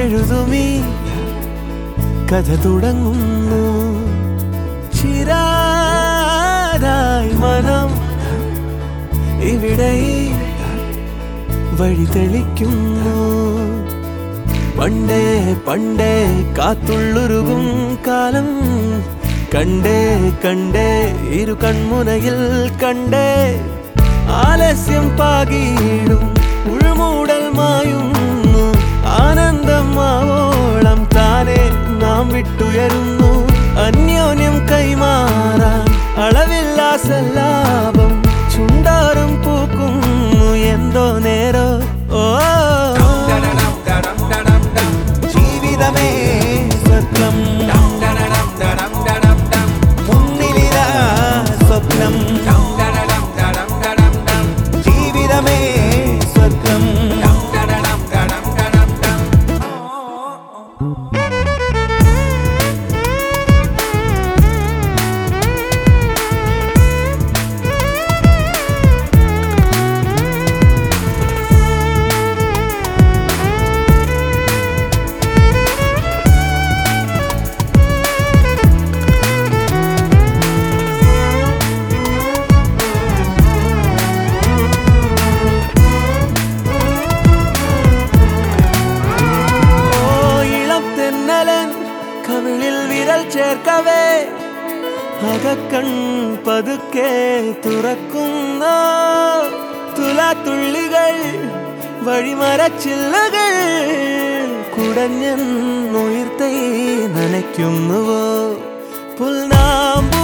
എഴുതുമീ കഥ തുടങ്ങുന്നു ചിരാതായി മനം ഇവിടെ വഴി തെളിക്കുന്നു പണ്ടേ പണ്ടേ കാത്തുള്ളുരുകും കാലം കണ്ടേ കണ്ടേ ഇരു കൺമുനയിൽ കണ്ടേ ആലസ്യം പാകിയിടും ഉൾമൂടൽ മായുന്നു ആനന്ദം ആവോളം താനെ നാം വിട്ടുയരുന്നു അന്യോന്യം കൈമാറാൻ അളവില്ല സല്ലാപം ചുണ്ടാറും പൂക്കുന്നു എന്തോ നേരോ ഓ ജീവിതമേ സ്വർഗം മുന്നിലിതാ സ്വപ്നം ജീവിതമേ സ്വർഗം ഓ ഇളം തെന്നലൻ കവിളിൽ വിരൽ ചേർക്കവേ അകക്കൺ പതുക്കെ തുറക്കുന്നു തുലാത്തുള്ളികൾ വഴിമരച്ചില്ലകൾ കുടഞ്ഞുയർത്തൈ നനയ്ക്കുന്നുവോ പുൽനാമ്പു